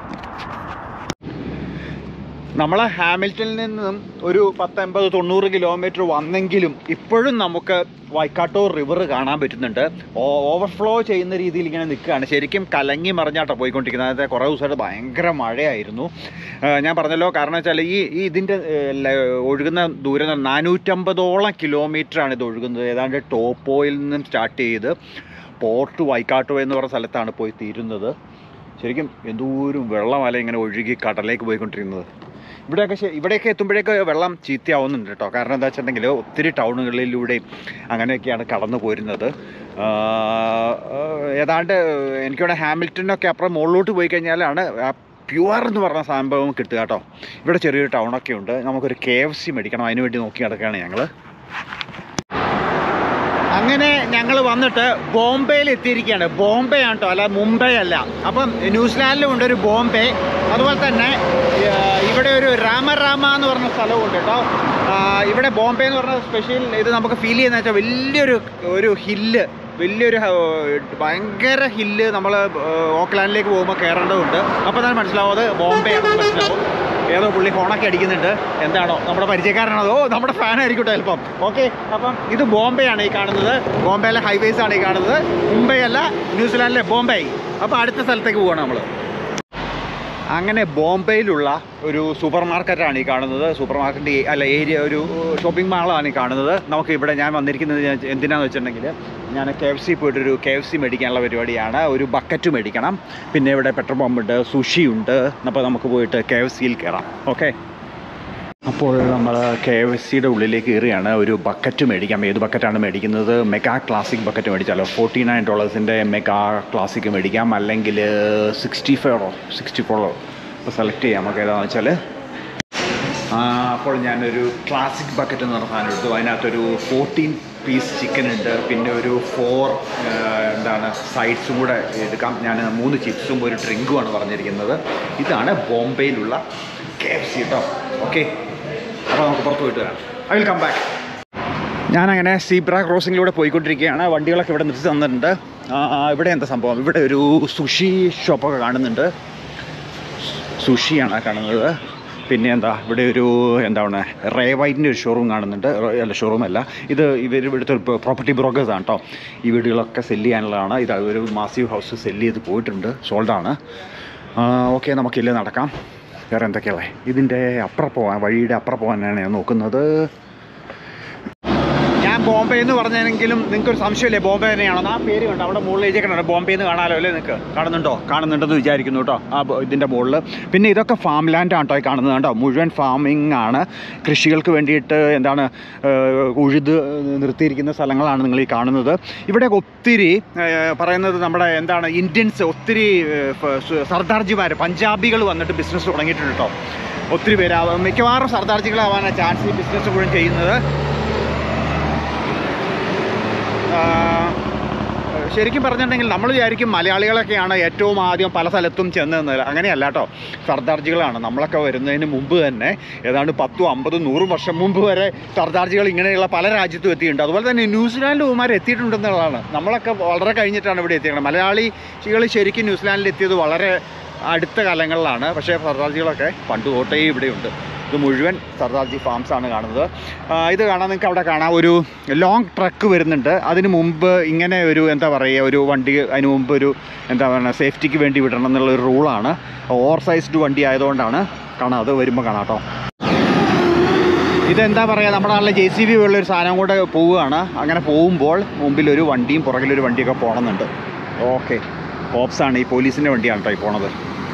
Speaker 1: നമ്മൾ ഹാമിൽട്ടണിൽ നിന്നും ഒരു പത്തൊമ്പത് തൊണ്ണൂറ് കിലോമീറ്റർ വന്നെങ്കിലും ഇപ്പോഴും നമുക്ക് വൈക്കാട്ടൂർ റിവർ കാണാൻ പറ്റുന്നുണ്ട് ഓവർഫ്ലോ ചെയ്യുന്ന രീതിയിൽ ഇങ്ങനെ നിൽക്കുകയാണ് ശരിക്കും കലങ്ങി മറിഞ്ഞാട്ടോ പോയിക്കൊണ്ടിരിക്കുന്നത് അതായത് കുറേ ദിവസമായിട്ട് ഭയങ്കര മഴയായിരുന്നു ആ, ഞാൻ പറഞ്ഞല്ലോ കാരണം വെച്ചാൽ ഈ ഈ ഇതിൻ്റെ ഏഹ്, ല- ഒഴുകുന്ന ദൂരം നാനൂറ്റമ്പതോളം കിലോമീറ്ററാണ് ഇത് ഒഴുകുന്നത് ഏതാണ്ട് ടോപ്പോയിൽ നിന്നും സ്റ്റാർട്ട് ചെയ്ത് പോർട്ട് വൈക്കാട്ടോ എന്ന് പറഞ്ഞ സ്ഥലത്താണ് പോയി തീരുന്നത് ശരിക്കും എന്തോരം വെള്ളമല ഇങ്ങനെ ഒഴുകി കടലേക്ക് പോയിക്കൊണ്ടിരിക്കുന്നത് ഇവിടെയൊക്കെ ശ- ഇവിടെയൊക്കെ എത്തുമ്പോഴേക്ക് വെള്ളം ചീത്തയാവുന്നുണ്ട് കേട്ടോ കാരണം എന്താ വെച്ചിട്ടുണ്ടെങ്കിൽ ഒത്തിരി ടൗണുകളിലൂടെയും അങ്ങനെയൊക്കെയാണ് കടന്നു പോരുന്നത് ആ, ആ, ഏതാണ്ട് എനിക്കിവിടെ ഹാമിൽട്ടനൊക്കെ അപ്പുറം മുകളിലോട്ട് പോയി കഴിഞ്ഞാലാണ് പ്യുവർ എന്ന് പറഞ്ഞ സംഭവം കിട്ടുക കേട്ടോ ഇവിടെ ചെറിയൊരു ടൗണൊക്കെ ഉണ്ട് നമുക്കൊരു കെ എഫ് സി മേടിക്കണം അതിന് വേണ്ടി നോക്കി നടക്കുകയാണ് ഞങ്ങൾ അങ്ങനെ ഞങ്ങൾ വന്നിട്ട് ബോംബെയിൽ എത്തിയിരിക്കുകയാണ് ബോംബെ ആണ് കേട്ടോ അല്ല മുംബൈ അല്ല അപ്പം ന്യൂസിലാൻഡിലും ഉണ്ട് ഒരു ബോംബെ അതുപോലെ തന്നെ ആ, ഇവിടെ ഒരു രാമരാമ എന്ന് പറഞ്ഞ സ്ഥലമുണ്ട് കേട്ടോ ആ, ഇവിടെ ബോംബെ എന്ന് പറഞ്ഞ സ്പെഷ്യൽ ഇത് നമുക്ക് ഫീൽ ചെയ്യുന്ന വെച്ചാൽ വലിയൊരു ഒരു ഹില്ല് വലിയൊരു ആ, ഭയങ്കര ഹില്ല് നമ്മൾ ഓക്ലാൻഡിലേക്ക് പോകുമ്പോൾ കയറേണ്ടതുണ്ട് അപ്പോൾ തന്നെ മനസ്സിലാവും അത് ബോംബെ ആണെന്ന് മനസ്സിലാവും ഏതോ പുള്ളി ഫോണൊക്കെ അടിക്കുന്നുണ്ട് എന്താണോ നമ്മുടെ പരിചയക്കാരനാണോ ഓ നമ്മുടെ ഫാൻ ആയിരിക്കട്ടെ ചിലപ്പം ഓക്കെ അപ്പം ഇത് ബോംബെ ആണ് ഈ കാണുന്നത് ബോംബെയിലെ ഹൈവേസ് ആണ് ഈ കാണുന്നത് മുംബൈ അല്ല ന്യൂസിലാൻഡിലെ ബോംബെ അപ്പോൾ അടുത്ത സ്ഥലത്തേക്ക് പോവാണ് നമ്മൾ അങ്ങനെ ബോംബെയിലുള്ള ഒരു സൂപ്പർ മാർക്കറ്റാണ് ഈ കാണുന്നത് സൂപ്പർ മാർക്കറ്റ് അല്ല ഏരിയ ഒരു ഷോപ്പിംഗ് മാളാണ് ഈ കാണുന്നത് നമുക്ക് ഇവിടെ ഞാൻ വന്നിരിക്കുന്നത് ഞാൻ എന്തിനാന്ന് വെച്ചിട്ടുണ്ടെങ്കിൽ ഞാൻ കെ എഫ് സി പോയിട്ടൊരു കെ എഫ് സി മേടിക്കാനുള്ള പരിപാടിയാണ് ഒരു ബക്കറ്റ് മേടിക്കണം പിന്നെ ഇവിടെ പെട്രോൾ പമ്പുണ്ട് സുഷി ഉണ്ട് അപ്പോൾ നമുക്ക് പോയിട്ട് കെ എഫ് സിയിൽ കയറാം ഓക്കെ അപ്പോൾ നമ്മൾ കെ എഫ് സിയുടെ ഉള്ളിലേക്ക് കയറിയാണ് ഒരു ബക്കറ്റ് മേടിക്കാം ഏത് ബക്കറ്റാണ് മേടിക്കുന്നത് മെഗാ ക്ലാസിക് ബക്കറ്റ് മേടിച്ചാലോ ഫോർട്ടി നയൻ ഡോളേഴ്സിൻ്റെ മെഗാ ക്ലാസിക് മേടിക്കാം അല്ലെങ്കിൽ സിക്സ്റ്റി ഫൈവോ സിക്സ്റ്റി ഫോറോ ഇപ്പോൾ സെലക്ട് ചെയ്യാം നമുക്ക് ഏതാണെന്ന് വെച്ചാൽ ആ, അപ്പോൾ ഞാനൊരു ക്ലാസിക് ബക്കറ്റ് എന്ന് പറഞ്ഞ സാധനം എടുത്തു അതിനകത്തൊരു ഫോർട്ടീൻ പീസ് ചിക്കൻ ഉണ്ട് പിന്നെ ഒരു ഫോർ എന്താണ് സൈഡ്സും കൂടെ എടുക്കാം ഞാൻ മൂന്ന് ചിപ്സും ഒരു ഡ്രിങ്കുമാണ് പറഞ്ഞിരിക്കുന്നത് ഇതാണ് ബോംബെയിലുള്ള കെ എഫ് സി കേട്ടോ ഓക്കെ അപ്പോൾ നമുക്ക് പുറത്ത് പോയിട്ട് വരാം ഐ വിൽ കം ബാക്ക് ഞാനങ്ങനെ സീബ്ര ക്രോസിങ്ങിലൂടെ പോയിക്കൊണ്ടിരിക്കുകയാണ് വണ്ടികളൊക്കെ ഇവിടെ നിർത്തി തന്നിട്ടുണ്ട് ആ, ആ, ഇവിടെ എന്താ സംഭവം ഇവിടെ ഒരു സുഷി ഷോപ്പൊക്കെ കാണുന്നുണ്ട് സുഷിയാണ് കാണുന്നത് പിന്നെ എന്താ ഇവിടെ ഒരു എന്താണ് റേ വൈറ്റിൻ്റെ ഒരു ഷോറൂം കാണുന്നുണ്ട് റേ- അല്ല ഷോറൂം അല്ല ഇത് ഇവർ ഇവിടുത്തെ ഒരു പ്രോപ്പർട്ടി ബ്രോക്കേഴ്സ് ആണ് കേട്ടോ ഈ വീടുകളൊക്കെ സെല്ല് ചെയ്യാനുള്ളതാണ് ഇത് ഒരു മാസീവ് ഹൗസ് സെല്ല് ചെയ്ത് പോയിട്ടുണ്ട് സോൾഡാണ് ഓക്കെ നമുക്കില്ല നടക്കാം വേറെ എന്തൊക്കെയാണ് ഇതിൻ്റെ അപ്പുറം പോകാൻ വഴിയുടെ അപ്പുറം പോകാനാണ് ഞാൻ നോക്കുന്നത് ഞാൻ ബോംബെ എന്ന് പറഞ്ഞെങ്കിലും നിങ്ങൾക്ക് ഒരു സംശയമില്ലേ ബോംബെ തന്നെയാണോ ആ പേര് കണ്ടോ അവിടെ മുകളിൽ എഴുതിയേക്കണോ ബോംബെ എന്ന് കാണാലോ അല്ലേ നിങ്ങൾക്ക് കാണുന്നുണ്ടോ കാണുന്നുണ്ടെന്ന് വിചാരിക്കുന്നു കേട്ടോ ആ ബ- ഇതിൻ്റെ മുകളിൽ പിന്നെ ഇതൊക്കെ ഫാം ലാൻഡ് ആണ് കേട്ടോ ഈ കാണുന്നത് കേട്ടോ മുഴുവൻ ഫാമിംഗ് ആണ് കൃഷികൾക്ക് വേണ്ടിയിട്ട് എന്താണ് ഏഹ്, ഉഴുത് നിർത്തിയിരിക്കുന്ന സ്ഥലങ്ങളാണ് നിങ്ങൾ ഈ കാണുന്നത് ഇവിടെ ഒത്തിരി ഏഹ്, പറയുന്നത് നമ്മുടെ എന്താണ് ഇന്ത്യൻസ് ഒത്തിരി ഏഹ്, ഫ- സ- സർദാർജിമാർ പഞ്ചാബികൾ വന്നിട്ട് ബിസിനസ് തുടങ്ങിയിട്ടുണ്ട് കേട്ടോ ഒത്തിരി പേര് അവ- മിക്കവാറും സർദാർജികളാവാനാണ് ചാൻസ് ഈ ബിസിനസ് മുഴുവൻ ചെയ്യുന്നത് ആ, ശരിക്കും പറഞ്ഞിട്ടുണ്ടെങ്കിൽ നമ്മൾ വിചാരിക്കും മലയാളികളൊക്കെയാണ് ഏറ്റവും ആദ്യം പല സ്ഥലത്തും ചെന്ന് നിന്നത് അങ്ങനെയല്ല കേട്ടോ സർദാർജികളാണ് നമ്മളൊക്കെ വരുന്നതിന് മുമ്പ് തന്നെ ഏതാണ്ട് പത്തും അമ്പതും നൂറും വർഷം മുമ്പ് വരെ സർദാർജികൾ ഇങ്ങനെയുള്ള പല രാജ്യത്തും എത്തിയിട്ടുണ്ട് അതുപോലെ തന്നെ ന്യൂസിലാൻഡ് കുമാർ എത്തിയിട്ടുണ്ടെന്നുള്ളതാണ് നമ്മളൊക്കെ വളരെ കഴിഞ്ഞിട്ടാണ് ഇവിടെ എത്തിയത് മലയാളികൾ ശരിക്കും ന്യൂസിലാൻഡിൽ എത്തിയത് വളരെ അടുത്ത കാലങ്ങളിലാണ് പക്ഷേ സർദാർജികളൊക്കെ പണ്ട് തൊട്ടേ ഇവിടെയുണ്ട് ഇത് മുഴുവൻ സർദാർജി ഫാംസ് ആണ് കാണുന്നത് ആ, ഇത് കാണാൻ നിങ്ങൾക്ക് അവിടെ കാണാം ഒരു ലോങ് ട്രക്ക് വരുന്നുണ്ട് അതിന് മുമ്പ് ഇങ്ങനെ ഒരു എന്താ പറയുക ഒരു വണ്ടി അതിന് മുമ്പ് ഒരു എന്താ പറയുക സേഫ്റ്റിക്ക് വേണ്ടി വിടണം എന്നുള്ള ഒരു റൂളാണ് ഓവർ സൈസ്ഡ് വണ്ടി ആയതുകൊണ്ടാണ് കാണാം അത് വരുമ്പോൾ കാണാം കേട്ടോ ഇതെന്താ പറയുക നമ്മുടെ നാട്ടിലെ ജെ സി ബി ഉള്ള ഒരു സാധനം കൂടെ പോവുകയാണ് അങ്ങനെ പോകുമ്പോൾ മുമ്പിൽ ഒരു വണ്ടിയും പുറകിലൊരു വണ്ടിയൊക്കെ പോകണമെന്നുണ്ട് ഓക്കെ ഓപ്സാണ് ഈ പോലീസിൻ്റെ വണ്ടിയാണ് കേട്ടോ ഈ പോണത്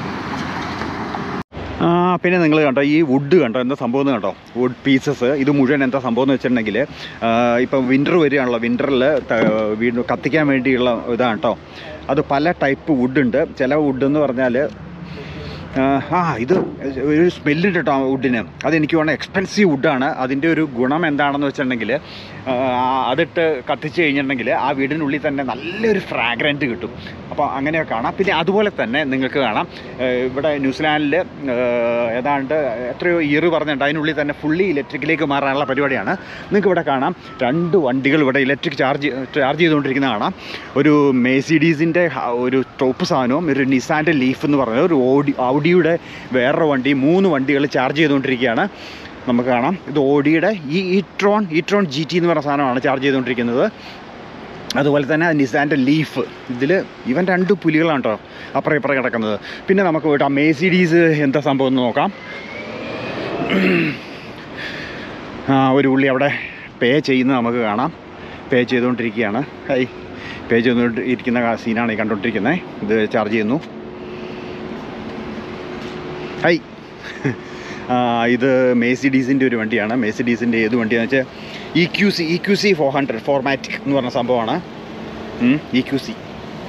Speaker 1: ആ പിന്നെ നിങ്ങൾ കണ്ടോ ഈ വുഡ് കണ്ടോ എന്താ സംഭവം എന്ന് കണ്ടോ വുഡ് പീസസ് ഇത് മുഴുവൻ എന്താ സംഭവം എന്ന് വെച്ചിട്ടുണ്ടെങ്കിൽ ഇപ്പം വിൻ്റർ വരികയാണല്ലോ വിൻ്ററിൽ വീണ്ടും കത്തിക്കാൻ വേണ്ടിയുള്ള ഇതാണ് കേട്ടോ അത് പല ടൈപ്പ് വുഡ് ഉണ്ട് ചില വുഡ് എന്ന് പറഞ്ഞാൽ ആ ഇത് ഒരു സ്മെല്ലുണ്ട് കേട്ടോ ആ വുഡിന് അതെനിക്ക് വേണം എക്സ്പെൻസീവ് വുഡാണ് അതിൻ്റെ ഒരു ഗുണം എന്താണെന്ന് വെച്ചിട്ടുണ്ടെങ്കിൽ ആ, അതിട്ട് കത്തിച്ച് കഴിഞ്ഞിട്ടുണ്ടെങ്കിൽ ആ വീടിനുള്ളിൽ തന്നെ നല്ലൊരു ഫ്രാഗ്രൻറ്റ് കിട്ടും അപ്പോൾ അങ്ങനെയൊക്കെ കാണാം പിന്നെ അതുപോലെ തന്നെ നിങ്ങൾക്ക് കാണാം ആ, ഇവിടെ ന്യൂസിലാൻഡിൽ ഏതാണ്ട് എത്രയോ ഇയർ പറഞ്ഞിട്ടുണ്ട് അതിനുള്ളിൽ തന്നെ ഫുള്ളി ഇലക്ട്രിക്കിലേക്ക് മാറാനുള്ള പരിപാടിയാണ് നിങ്ങൾക്ക് ഇവിടെ കാണാം രണ്ട് വണ്ടികൾ ഇവിടെ ഇലക്ട്രിക് ചാർജ് ചാർജ് ചെയ്തുകൊണ്ടിരിക്കുന്ന കാണാം ഒരു മേസിഡീസിൻ്റെ ഒരു ടോപ്പ് സാധനവും ഒരു നിസാൻ്റെ ലീഫ് എന്ന് പറയുന്നത് ഒരു ഓഡി ഔഡിയുടെ വേറൊരു വണ്ടി മൂന്ന് വണ്ടികൾ ചാർജ് ചെയ്തുകൊണ്ടിരിക്കുകയാണ് നമുക്ക് കാണാം ഇത് ഓഡിയുടെ ഈ ഇട്രോൺ ഇട്രോൺ ജി ടി എന്ന് പറയുന്ന സാധനമാണ് ചാർജ് ചെയ്തുകൊണ്ടിരിക്കുന്നത് അതുപോലെ തന്നെ നിസാൻ്റെ ലീഫ് ഇതിൽ ഇവൻ രണ്ട് പുലികളാണ് കേട്ടോ അപ്പുറം ഇപ്പുറം കിടക്കുന്നത് പിന്നെ നമുക്ക് പോയിട്ട് ആ മേസിഡീസ് എന്താ സംഭവം എന്ന് നോക്കാം ആ ഒരു പുള്ളി അവിടെ പേ ചെയ്യുന്നത് നമുക്ക് കാണാം പേ ചെയ്തുകൊണ്ടിരിക്കുകയാണ് ഹൈ പേ ചെയ്തുകൊണ്ട് ഇരിക്കുന്ന കാ- സീനാണ് ഈ കണ്ടുകൊണ്ടിരിക്കുന്നത് ഇത് ചാർജ് ചെയ്യുന്നു ഹൈ ആ, ഇത് മേസിഡീസിൻ്റെ ഒരു വണ്ടിയാണ് മേസിഡീസിൻ്റെ ഏത് വണ്ടിയാണെന്ന് വെച്ചാൽ E Q C E Q C four hundred ഫോർമാറ്റിക് എന്ന് പറഞ്ഞ സംഭവമാണ് ഇ ക്യു സി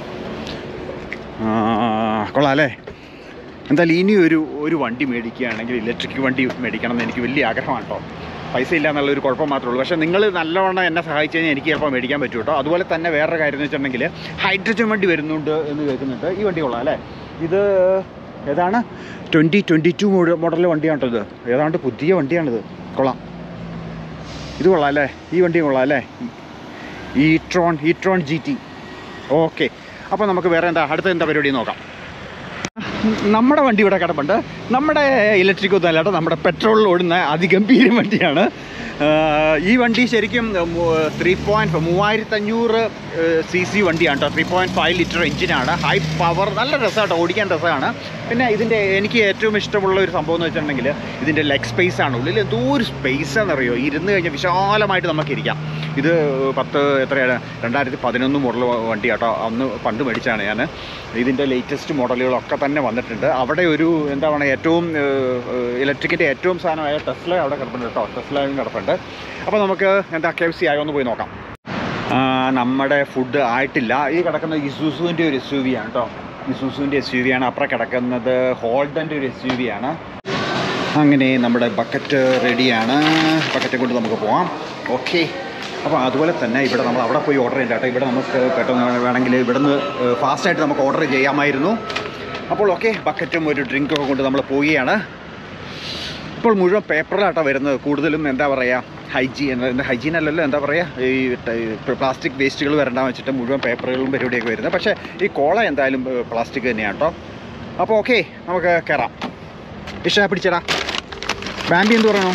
Speaker 1: കൊള്ളാം അല്ലേ എന്തായാലും ഇനി ഒരു ഒരു വണ്ടി മേടിക്കുകയാണെങ്കിൽ ഇലക്ട്രിക് വണ്ടി മേടിക്കണം എന്ന് എനിക്ക് വലിയ ആഗ്രഹമാണ് കേട്ടോ പൈസ ഇല്ല എന്നുള്ള ഒരു കുഴപ്പം മാത്രമേ ഉള്ളൂ പക്ഷേ നിങ്ങൾ നല്ലവണ്ണം എന്നെ സഹായിച്ചു കഴിഞ്ഞാൽ എനിക്ക് ചിലപ്പോൾ മേടിക്കാൻ പറ്റും കേട്ടോ അതുപോലെ തന്നെ വേറൊരു കാര്യം എന്ന് വെച്ചിട്ടുണ്ടെങ്കിൽ ഹൈഡ്രജൻ വണ്ടി വരുന്നുണ്ട് എന്ന് കേൾക്കുന്നുണ്ട് ഈ വണ്ടി കൊള്ളാം അല്ലേ ഇത് ഏതാണ് ട്വൻറ്റി ട്വൻറ്റി ടു മോഡൽ വണ്ടിയാണ് കേട്ടോ ഇത് ഏതാണ്ട് പുതിയ വണ്ടിയാണിത് കൊള്ളാം ഇത് കൊള്ളാം അല്ലേ ഈ വണ്ടി കൊള്ളാം അല്ലേ ഈ ട്രോൺ ഈ ട്രോൺ ജി ടി ഓക്കെ അപ്പോൾ നമുക്ക് വേറെ എന്താ അടുത്ത എന്താ പരിപാടി നോക്കാം നമ്മുടെ വണ്ടി ഇവിടെ കിടപ്പുണ്ട് നമ്മുടെ ഇലക്ട്രിക് ഒന്നും അല്ലാട്ടോ നമ്മുടെ പെട്രോളിൽ ഓടുന്ന അതിഗംഭീര വണ്ടിയാണ് ആഹ് ഈ വണ്ടി ശരിക്കും ത്രീ പോയിൻറ്റ് മൂവായിരത്തി അഞ്ഞൂറ് സി സി വണ്ടിയാണ് കേട്ടോ ത്രീ പോയിൻറ്റ് ഫൈവ് ലിറ്റർ എഞ്ചിനാണ് ഹൈ പവർ നല്ല രസമാട്ടോ ഓടിക്കാൻ രസമാണ് പിന്നെ ഇതിൻ്റെ എനിക്ക് ഏറ്റവും ഇഷ്ടമുള്ള ഒരു സംഭവം എന്ന് വെച്ചിട്ടുണ്ടെങ്കിൽ ഇതിൻ്റെ ലെഗ് സ്പേസ് ആണ് ഉള്ളിൽ എന്തോ ഒരു സ്പേസ് ആണെന്നറിയോ ഇരുന്ന് കഴിഞ്ഞാൽ വിശാലമായിട്ട് നമുക്ക് ഇരിക്കാം ഇത് പത്ത് എത്രയാണ് രണ്ടായിരത്തി പതിനൊന്ന് മോഡൽ വണ്ടി കേട്ടോ അന്ന് പണ്ട് മേടിച്ചാണ് ഞാൻ ഇതിൻ്റെ ലേറ്റസ്റ്റ് മോഡലുകളൊക്കെ തന്നെ വന്നിട്ടുണ്ട് അവിടെ ഒരു എന്താ പറയുക ഏറ്റവും ഇലക്ട്രിക്കിൻ്റെ ഏറ്റവും സാധനമായ ടെസ്ല അവിടെ കിടപ്പുണ്ട് കേട്ടോ ടെസ്ലയും കിടപ്പുണ്ട് അപ്പോൾ നമുക്ക് എന്താ കെ എഫ് സി ആയോ ഒന്ന് പോയി നോക്കാം ആ, നമ്മുടെ ഫുഡ് ആയിട്ടില്ല ഈ കിടക്കുന്ന ഇസൂസുവിൻ്റെ ഒരു എസ് യു വി ആണ് കേട്ടോ ഇസൂസുവിൻ്റെ എസ് യു വി ആണ് അപ്പുറം കിടക്കുന്നത് ഹോൾഡൻ്റെ ഒരു എസ് യു വി ആണ് അങ്ങനെ നമ്മുടെ ബക്കറ്റ് റെഡിയാണ് ബക്കറ്റ് കൊണ്ട് നമുക്ക് പോവാം ഓക്കെ അപ്പോൾ അതുപോലെ തന്നെ ഇവിടെ നമ്മൾ അവിടെ പോയി ഓർഡർ ചെയ്യണ്ട കേട്ടോ ഇവിടെ നമുക്ക് പെട്ടെന്ന് വേണമെങ്കിൽ ഇവിടുന്ന് ഫാസ്റ്റായിട്ട് നമുക്ക് ഓർഡർ ചെയ്യാമായിരുന്നു അപ്പോൾ ഓക്കെ ബക്കറ്റും ഒരു ഡ്രിങ്കൊക്കെ കൊണ്ട് നമ്മൾ പോവുകയാണ് ഇപ്പോൾ മുഴുവൻ പേപ്പറിലാട്ടോ വരുന്നത് കൂടുതലും എന്താ പറയുക ഹൈജീൻ ഹൈജീൻ അല്ലല്ലോ എന്താ പറയുക ഈ പ്ലാസ്റ്റിക് വേസ്റ്റുകൾ വരണ്ടാന്ന് വെച്ചിട്ട് മുഴുവൻ പേപ്പറുകളും പരിപാടിയൊക്കെ വരുന്നത് പക്ഷേ ഈ കോള എന്തായാലും പ്ലാസ്റ്റിക് തന്നെയാണ് കേട്ടോ അപ്പോൾ ഓക്കെ നമുക്ക് കയറാം ഇഷ പിടിച്ചടാ ബാമ്പി എന്ത് പറയണോ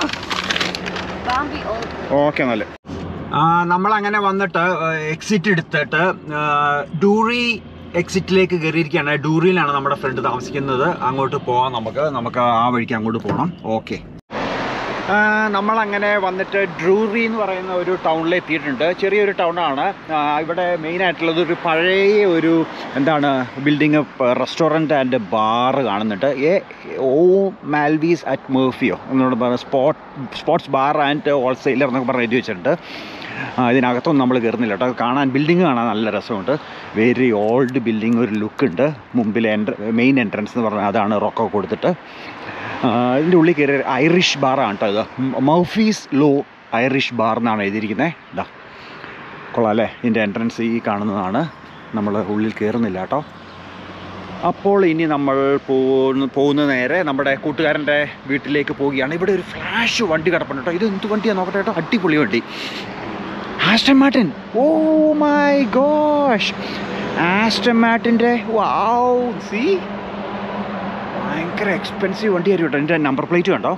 Speaker 2: Bambi old.
Speaker 1: ഓക്കെ നല്ല നമ്മളങ്ങനെ വന്നിട്ട് എക്സിറ്റ് എടുത്തിട്ട് ആ, ഡൂറി എക്സിറ്റിലേക്ക് കയറിയിരിക്കുകയാണ് ഡൂറിയിലാണ് നമ്മുടെ ഫ്രണ്ട് താമസിക്കുന്നത് അങ്ങോട്ട് പോകാം നമുക്ക് നമുക്ക് ആ വഴിക്ക് അങ്ങോട്ട് പോകണം ഓക്കെ നമ്മളങ്ങനെ വന്നിട്ട് ഡ്രൂറി എന്ന് പറയുന്ന ഒരു ടൗണിൽ എത്തിയിട്ടുണ്ട് ചെറിയൊരു ടൗണാണ് ഇവിടെ മെയിൻ ആയിട്ടുള്ളത് ഒരു പഴയ ഒരു എന്താണ് ബിൽഡിങ് റെസ്റ്റോറൻറ്റ് ആൻഡ് ബാറ് കാണുന്നുണ്ട് എ ഓ മാൽവീസ് അറ്റ് മേഫിയോ എന്നോട് പറഞ്ഞ spot sports bar and wholesaler എന്നൊക്കെ പറഞ്ഞ് എഴുതി വെച്ചിട്ടുണ്ട് ആ, ഇതിനകത്തൊന്നും നമ്മൾ കയറുന്നില്ല കേട്ടോ കാണാൻ ബിൽഡിങ് കാണാൻ നല്ല രസമുണ്ട് വെരി ഓൾഡ് ബിൽഡിംഗ് ഒരു ലുക്ക് ഉണ്ട് മുമ്പിൽ എൻട്ര മെയിൻ എൻട്രൻസ് എന്ന് പറഞ്ഞാൽ അതാണ് റൊക്കൊക്കെ കൊടുത്തിട്ട് ആ, ഇതിൻ്റെ ഉള്ളിൽ കയറി ഐറിഷ് ബാറാണ് കേട്ടോ ഇത് മൗഫീസ് ലോ ഐറിഷ് ബാർ എന്നാണ് എഴുതിയിരിക്കുന്നത് ഇതാ കൊള്ളാം അല്ലേ ഇതിൻ്റെ എൻട്രൻസ് ഈ കാണുന്നതാണ് നമ്മൾ ഉള്ളിൽ കയറുന്നില്ല കേട്ടോ അപ്പോൾ ഇനി നമ്മൾ പോകുന്ന പോകുന്ന നേരെ നമ്മുടെ കൂട്ടുകാരൻ്റെ വീട്ടിലേക്ക് പോവുകയാണ് ഇവിടെ ഒരു ഫ്ലാഷ് വണ്ടി കിടപ്പുണ്ട് കേട്ടോ ഇത് എന്ത് വണ്ടിയാണ് നോക്കട്ടെ കേട്ടോ അടിപൊളി വണ്ടി Aston Martin oh my gosh Aston മാർട്ടിൻ്റെ വാവ് സി ഭയങ്കര എക്സ്പെൻസീവ് വണ്ടി ആയിരിക്കും കേട്ടോ എൻ്റെ നമ്പർ പ്ലേറ്റ് കണ്ടോ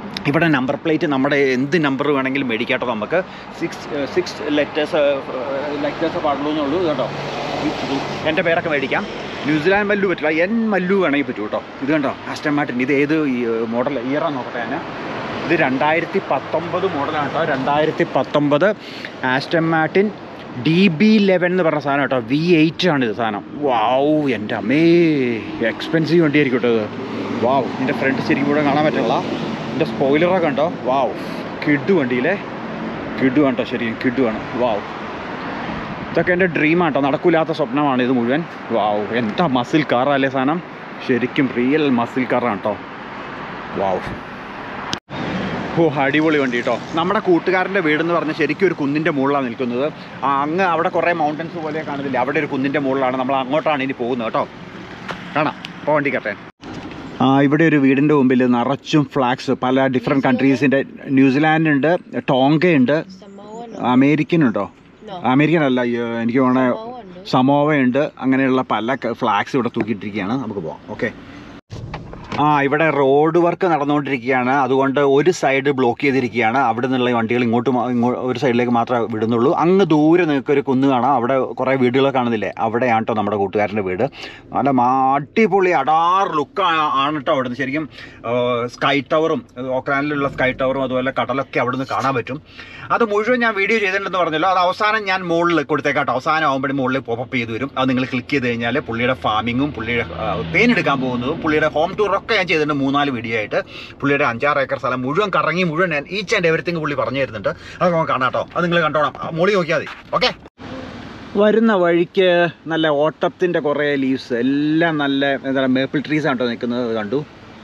Speaker 1: ഇവിടെ നമ്പർ പ്ലേറ്റ് നമ്മുടെ എന്ത് നമ്പർ വേണമെങ്കിലും മേടിക്കാട്ടോ നമുക്ക് സിക്സ് സിക്സ് ലെറ്റേഴ്സ് ലെറ്റേഴ്സ് പാടുള്ളൂ എന്നുള്ളൂ കേട്ടോ എൻ്റെ പേരൊക്കെ മേടിക്കാം ന്യൂസിലാൻഡ് മല്ലു പറ്റില്ല എൻ മല്ലു വേണമെങ്കിൽ പറ്റൂ കേട്ടോ ഇത് കണ്ടോ ആസ്റ്റൺ മാർട്ടിൻ ഇത് ഏത് മോഡൽ ഇയറാന്ന് നോക്കട്ടെ ഞാൻ ഇത് രണ്ടായിരത്തി പത്തൊമ്പത് മോഡലാണ് കേട്ടോ രണ്ടായിരത്തി പത്തൊമ്പത് Aston Martin D B eleven എന്ന് പറഞ്ഞ സാധനം കേട്ടോ വി എയ്റ്റ് ആണ് ഇത് സാധനം വാവ് എൻ്റെ അമ്മേ എക്സ്പെൻസീവ് വണ്ടിയായിരിക്കും കേട്ടോ ഇത് വാവ് ഇതിൻ്റെ ഫ്രണ്ട് ശരിക്കും കൂടെ കാണാൻ പറ്റില്ല ഇതിൻ്റെ സ്പോയിലറൊക്കെ ഉണ്ടോ വാവ് കിഡു വണ്ടിയിലെ കിഡു കേട്ടോ ശരിക്കും കിഡു ആണ് വാവ് ഇതൊക്കെ എൻ്റെ ഡ്രീമാണ് കേട്ടോ നടക്കൂലാത്ത സ്വപ്നമാണ് ഇത് മുഴുവൻ വാവ് എന്താ മസിൽ കാറല്ലേ സാധനം ശരിക്കും റിയൽ മസിൽ കാറാണ് കേട്ടോ വാവ് ഓ അടിപൊളി വണ്ടി കേട്ടോ നമ്മുടെ കൂട്ടുകാരൻ്റെ വീടെന്ന് പറഞ്ഞാൽ ശരിക്കും ഒരു കുന്നിൻ്റെ മുകളിലാണ് നിൽക്കുന്നത് ആ, അങ്ങ് അവിടെ കുറേ മൗണ്ടൻസ് പോലെ കാണുന്നില്ല അവിടെ ഒരു കുന്നിൻ്റെ മുകളിലാണ് നമ്മൾ അങ്ങോട്ടാണ് ഇനി പോകുന്നത് കേട്ടോ കാണാം അപ്പോൾ വണ്ടി കട്ടെ ആ ഇവിടെ ഒരു വീടിൻ്റെ മുമ്പിൽ നിറച്ചും ഫ്ലാഗ്സ് പല ഡിഫറെൻറ്റ് കൺട്രീസിൻ്റെ ന്യൂസിലാൻഡ് ഉണ്ട് ടോങ്ക ഉണ്ട്
Speaker 2: Samoa no.
Speaker 1: അമേരിക്കൻ ഉണ്ടോ
Speaker 2: No.
Speaker 1: അമേരിക്കൻ അല്ല ഈ, എനിക്ക് തോന്നണേ
Speaker 2: Samoa no.
Speaker 1: സമോവ ഉണ്ട് അങ്ങനെയുള്ള പല ഫ്ലാഗ്സ് ഇവിടെ തൂക്കിയിട്ടിരിക്കുകയാണ് നമുക്ക് പോവാം ഓക്കെ ആ ഇവിടെ റോഡ് വർക്ക് നടന്നുകൊണ്ടിരിക്കുകയാണ് അതുകൊണ്ട് ഒരു സൈഡ് ബ്ലോക്ക് ചെയ്തിരിക്കുകയാണ് അവിടെ നിന്നുള്ള വണ്ടികൾ ഇങ്ങോട്ട് മാ- ഇങ്ങോ- ഒരു സൈഡിലേക്ക് മാത്രമേ വിടുന്നുള്ളൂ അങ്ങ് ദൂരെ നിങ്ങൾക്ക് ഒരു കുന്ന് കാണാം അവിടെ കുറേ വീടുകൾ കാണുന്നില്ലേ അവിടെയാണ് കേട്ടോ നമ്മുടെ കൂട്ടുകാരൻ്റെ വീട് നല്ല മാ- അടിപൊളി അടാർ ലുക്ക് ആണ് കേട്ടോ അവിടെ നിന്ന് ശരിക്കും സ്കൈ ടവറും ഓക്ലാൻഡിലുള്ള സ്കൈ ടവറും അതുപോലെ കടലൊക്കെ അവിടെ നിന്ന് കാണാൻ പറ്റും അത് മുഴുവൻ ഞാൻ വീഡിയോ ചെയ്തിട്ടുണ്ടെന്ന് പറഞ്ഞല്ലോ അത് അവസാനം ഞാൻ മുകളിൽ കൊടുത്തേക്കാട്ടോ അവസാനം ആകുമ്പോഴും മുകളിൽ പോപ്പപ്പ് ചെയ്ത് വരും അത് നിങ്ങൾ ക്ലിക്ക് ചെയ്ത് കഴിഞ്ഞാൽ പുള്ളിയുടെ ഫാമിങ്ങും പുള്ളിയുടെ ആ, തേനെടുക്കാൻ പോകുന്നതും പുള്ളിയുടെ ഹോം ടൂറൊക്കെ ഞാൻ ചെയ്തിട്ടുണ്ട് മൂന്നാല് വീഡിയോ ആയിട്ട് പുള്ളിയുടെ അഞ്ചാറ് ഏക്കർ സ്ഥലം മുഴുവൻ കറങ്ങി മുഴുവൻ ഞാൻ ഈച്ച് ആൻഡ് എവറിത്തിങ് പുള്ളി പറഞ്ഞു തരുന്നുണ്ട് അത് നമുക്ക് കാണാം കേട്ടോ അത് നിങ്ങൾ കണ്ടോണം ആ, മോളി നോക്കിയാൽ മതി ഓക്കെ വരുന്ന വഴിക്ക് നല്ല ഓട്ടത്തിൻ്റെ കുറേ ലീവ്സ് എല്ലാം നല്ല എന്താ മേപ്പിൾ ട്രീസ് ആണ് കേട്ടോ നിൽക്കുന്നത് കണ്ടു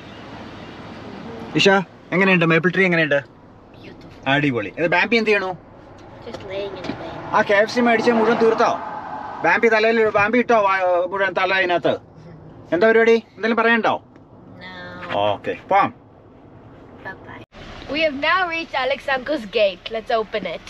Speaker 1: ഇഷ എങ്ങനെയുണ്ട് മേപ്പിൾ ട്രീ എങ്ങനെയുണ്ട്
Speaker 2: Beautiful.
Speaker 1: അടിപൊളി ഇത് ബാമ്പി എന്ത് ചെയ്യണു
Speaker 2: Just laying in bed.
Speaker 1: ആ കെ എഫ് സി മേടിച്ച് മുഴുവൻ തീർത്തോ ബാമ്പി തലയിൽ ബാമ്പി ഇട്ടോ വാ- മുഴുവൻ തല അതിനകത്ത് എന്താ പരിപാടി എന്തെങ്കിലും പറയണ്ടോ
Speaker 2: No.
Speaker 1: ഓക്കെ പോവാം
Speaker 2: Bye bye. We have now reached Alex Uncle's gate. Let's open it.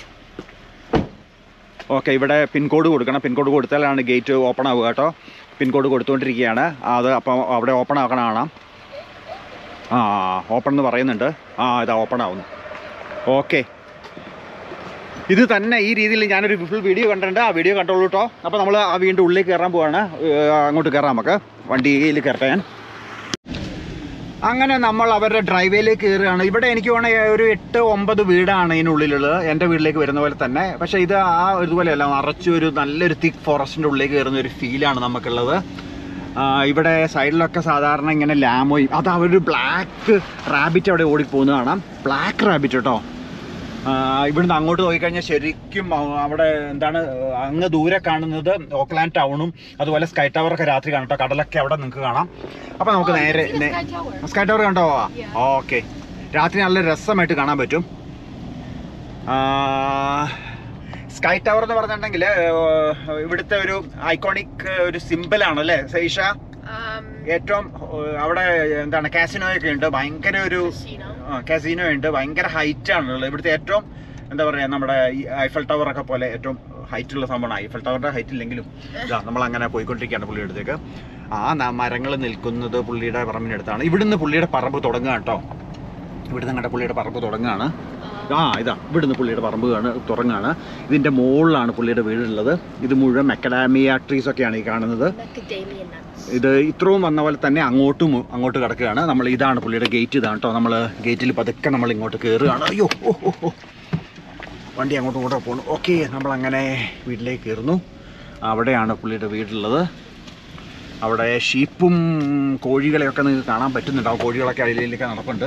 Speaker 1: Okay ഇവിടെ പിൻകോഡ് കൊടുക്കണം പിൻകോഡ് കൊടുത്താലാണ് ഗേറ്റ് ഓപ്പൺ ആവുക കേട്ടോ പിൻകോഡ് കൊടുത്തുകൊണ്ടിരിക്കുകയാണ് അത് അപ്പോൾ അവിടെ ഓപ്പൺ ആക്കണ കാണാം ആ ഓപ്പൺ എന്ന് പറയുന്നുണ്ട് ആ ഇതാ ഓപ്പൺ ആവുന്നു ഓക്കെ ഇത് തന്നെ ഈ രീതിയിൽ ഞാനൊരു ഫുൾ വീഡിയോ കണ്ടിട്ടുണ്ട് ആ വീഡിയോ കണ്ടോളൂ കേട്ടോ അപ്പോൾ നമ്മൾ ആ വീണ്ടും ഉള്ളിൽ കയറാൻ പോവാണ് ഏഹ് അങ്ങോട്ട് കയറാം നമുക്ക് വണ്ടിയിൽ കയറട്ടെ ഞാൻ അങ്ങനെ നമ്മൾ അവരുടെ ഡ്രൈവേയിലേക്ക് കയറുകയാണ് ഇവിടെ എനിക്ക് വേണമെങ്കിൽ ഒരു എട്ട് ഒമ്പത് വീടാണ് ഇതിനുള്ളിലുള്ളത് എൻ്റെ വീട്ടിലേക്ക് വരുന്ന പോലെ തന്നെ പക്ഷേ ഇത് ആ ഇതുപോലെയല്ല നിറച്ച് ഒരു നല്ലൊരു തിക്ക് ഫോറസ്റ്റിൻ്റെ ഉള്ളിലേക്ക് കയറുന്ന ഒരു ഫീലാണ് നമുക്കുള്ളത് ആ, ഇവിടെ സൈഡിലൊക്കെ സാധാരണ ഇങ്ങനെ ലാമോയും അത് അവരൊരു ബ്ലാക്ക് റാബിറ്റ് അവിടെ ഓടിപ്പോകുന്നത് കാണാം ബ്ലാക്ക് റാബിറ്റ് കേട്ടോ ആ, ഇവിടുന്ന് അങ്ങോട്ട് പോയിക്കഴിഞ്ഞാൽ ശരിക്കും അ- അവിടെ എന്താണ് അങ്ങ് ദൂരെ കാണുന്നത് ഓക്ലാൻഡ് ടൗണും അതുപോലെ സ്കൈ ടവറൊക്കെ രാത്രി കാണാം കേട്ടോ കടലൊക്കെ അവിടെ നിങ്ങൾക്ക് കാണാം അപ്പോൾ നമുക്ക് നേരെ
Speaker 2: See the
Speaker 1: നേ-
Speaker 2: Sky Tower.
Speaker 1: സ്കൈ ടവർ കണ്ടോ
Speaker 2: Yeah.
Speaker 1: ഓക്കെ രാത്രി നല്ല രസമായിട്ട് കാണാൻ പറ്റും ആ, സ്കൈ ടവർ എന്ന് പറഞ്ഞിട്ടുണ്ടെങ്കിൽ ഇവിടുത്തെ ഒരു ഐക്കോണിക് ഒരു സിമ്പിളാണ് അല്ലേ സൈഷ
Speaker 2: Um,
Speaker 1: ഏറ്റവും ഏഹ്, അവിടെ എന്താണ് കാസിനോ ഒക്കെ ഉണ്ട് ഭയങ്കര ഒരു
Speaker 2: casino.
Speaker 1: കാസിനോ ഉണ്ട് ഭയങ്കര ഹൈറ്റ് ആണുള്ളത് ഇവിടുത്തെ ഏറ്റവും എന്താ പറയുക നമ്മുടെ ഈ ഐഫൽ ടവർ ഒക്കെ പോലെ ഏറ്റവും ഹൈറ്റ് ഉള്ള സംഭവമാണ് ഐഫൽ ടവറിന്റെ ഹൈറ്റ് ഇല്ലെങ്കിലും ഇതാ നമ്മൾ അങ്ങനെ പോയിക്കൊണ്ടിരിക്കുകയാണ് പുള്ളിയുടെ അടുത്തേക്ക് ആ മരങ്ങൾ നിൽക്കുന്നത് പുള്ളിയുടെ പറമ്പിനടുത്താണ് ഇവിടുന്ന് പുള്ളിയുടെ പറമ്പ് തുടങ്ങുക കേട്ടോ ഇവിടുന്ന് കണ്ട പുള്ളിയുടെ പറമ്പ് തുടങ്ങുകയാണ്
Speaker 2: Uh,
Speaker 1: ആ ഇതാ ഇവിടുന്ന് പുള്ളിയുടെ പറമ്പ് ആണ് തുടങ്ങുകയാണ് ഇതിൻ്റെ മുകളിലാണ് പുള്ളിയുടെ വീടുള്ളത് ഇത് മുഴുവൻ മെക്കഡാമിയ ട്രീസ് ഒക്കെയാണ് ഈ കാണുന്നത്
Speaker 2: macadamia nuts.
Speaker 1: ഇത് ഇത്രയും വന്ന പോലെ തന്നെ അങ്ങോട്ടും അങ്ങോട്ട് കിടക്കുകയാണ് നമ്മൾ ഇതാണ് പുള്ളിയുടെ ഗേറ്റ് ഇതാണ് കേട്ടോ നമ്മൾ ഗേറ്റിൽ പതുക്കെ നമ്മൾ ഇങ്ങോട്ട് കയറുകയാണ് അയ്യോ ഓ ഓ ഓ വണ്ടി അങ്ങോട്ടും ഇങ്ങോട്ടും പോകണം ഓക്കെ നമ്മൾ അങ്ങനെ വീട്ടിലേക്ക് കയറുന്നു അവിടെയാണ് പുള്ളിയുടെ വീടുള്ളത് അവിടെ ഷീപ്പും കോഴികളെയൊക്കെ നിങ്ങൾക്ക് കാണാൻ പറ്റുന്നുണ്ടാവും കോഴികളൊക്കെ അതിലേക്ക് നടപ്പുണ്ട്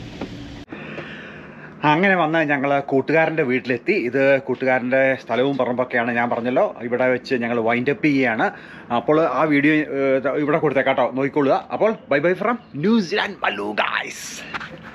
Speaker 1: അങ്ങനെ വന്ന് ഞങ്ങൾ കൂട്ടുകാരൻ്റെ വീട്ടിലെത്തി ഇത് കൂട്ടുകാരൻ്റെ സ്ഥലവും പറമ്പൊക്കെയാണ് ഞാൻ പറഞ്ഞല്ലോ ഇവിടെ വെച്ച് ഞങ്ങൾ വൈൻഡ് അപ്പ് ചെയ്യുകയാണ് അപ്പോൾ ആ വീഡിയോ ഏഹ്, ഇവിടെ കൊടുത്തേക്കാട്ടോ നോക്കിക്കൊള്ളുക അപ്പോൾ bye bye from New Zealand Mallu guys